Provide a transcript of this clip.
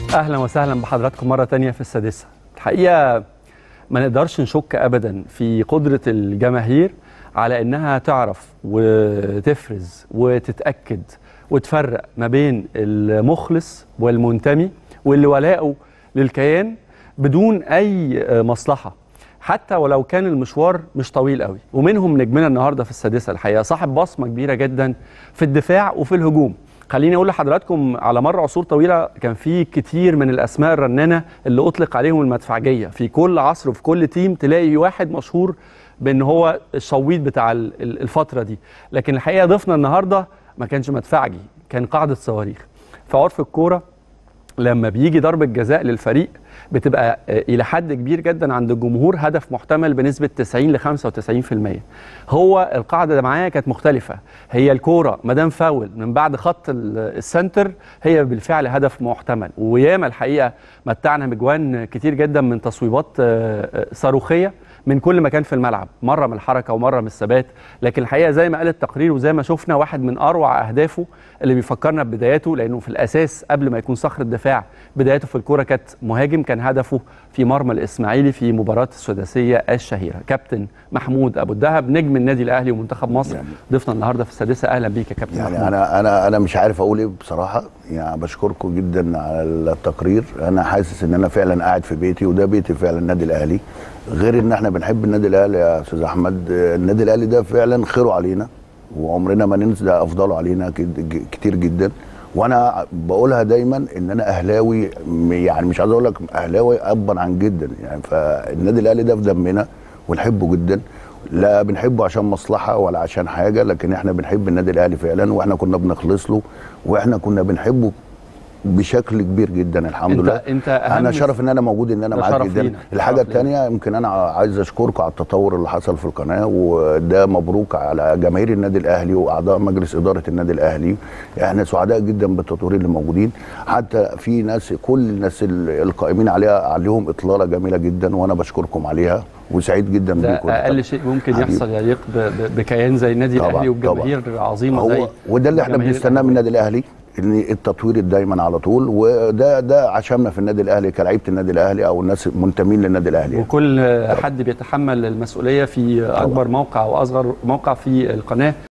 اهلا وسهلا بحضراتكم مره تانية في السادسه الحقيقه ما نقدرش نشك ابدا في قدره الجماهير على انها تعرف وتفرز وتتاكد وتفرق ما بين المخلص والمنتمي واللي ولاؤه للكيان بدون اي مصلحه حتى ولو كان المشوار مش طويل قوي ومنهم نجمنا النهارده في السادسه الحقيقه صاحب بصمه كبيره جدا في الدفاع وفي الهجوم خليني اقول لحضراتكم على مر عصور طويله كان في كتير من الاسماء الرنانه اللي اطلق عليهم المدفعجيه في كل عصر وفي كل تيم تلاقي واحد مشهور بان هو الشويط بتاع الفتره دي لكن الحقيقه ضيفنا النهارده ما كانش مدفعجي كان قاعده صواريخ في عرف الكوره لما بيجي ضربه جزاء للفريق بتبقى الى حد كبير جدا عند الجمهور هدف محتمل بنسبه 90 ل 95% هو القاعده اللي معايا كانت مختلفه هي الكوره ما دام فاول من بعد خط السنتر هي بالفعل هدف محتمل وياما الحقيقه متعنا بجوان كتير جدا من تصويبات صاروخيه من كل مكان في الملعب مره من الحركه ومره من الثبات لكن الحقيقه زي ما قال التقرير وزي ما شفنا واحد من اروع اهدافه اللي بيفكرنا ببداياته لانه في الاساس قبل ما يكون صخر الدفاع بدايته في الكوره كانت مهاجم كان هدفه في مرمى الاسماعيلي في مباراه السداسيه الشهيره كابتن محمود ابو الدهب نجم النادي الاهلي ومنتخب مصر يعني ضيفنا النهارده في السادسه اهلا بيك يا كابتن يعني محمود. انا انا انا مش عارف اقول ايه بصراحه يعني بشكركم جدا على التقرير انا حاسس ان انا فعلا قاعد في بيتي وده بيتي فعلا النادي الاهلي غير ان احنا بنحب النادي الاهلي يا استاذ احمد النادي الاهلي ده فعلا خيره علينا وعمرنا ما ننسى ده افضله علينا كتير جدا وانا بقولها دايما ان انا اهلاوي يعني مش عايز اقول لك اهلاوي ابا عن جدا يعني فالنادي الاهلي ده في دمنا ونحبه جدا لا بنحبه عشان مصلحه ولا عشان حاجه لكن احنا بنحب النادي الاهلي فعلا واحنا كنا بنخلص له واحنا كنا بنحبه بشكل كبير جدا الحمد انت لله انت انا شرف ان انا موجود ان انا معاك جدا لينا. الحاجه الثانيه يمكن انا عايز اشكركم على التطور اللي حصل في القناه وده مبروك على جماهير النادي الاهلي واعضاء مجلس اداره النادي الاهلي احنا سعداء جدا بالتطوير اللي موجودين حتى في ناس كل الناس القائمين عليها عليهم اطلاله جميله جدا وانا بشكركم عليها وسعيد جدا ده بيكم اقل شيء ممكن يحصل يليق بكيان زي النادي الاهلي وبجماهير عظيمه زي وده اللي احنا بنستناه من النادي الاهلي ان التطوير دايما على طول وده ده عشمنا في النادي الاهلي كلعيبه النادي الاهلي او الناس منتمين للنادي الاهلي وكل حد بيتحمل المسؤوليه في اكبر موقع او اصغر موقع في القناه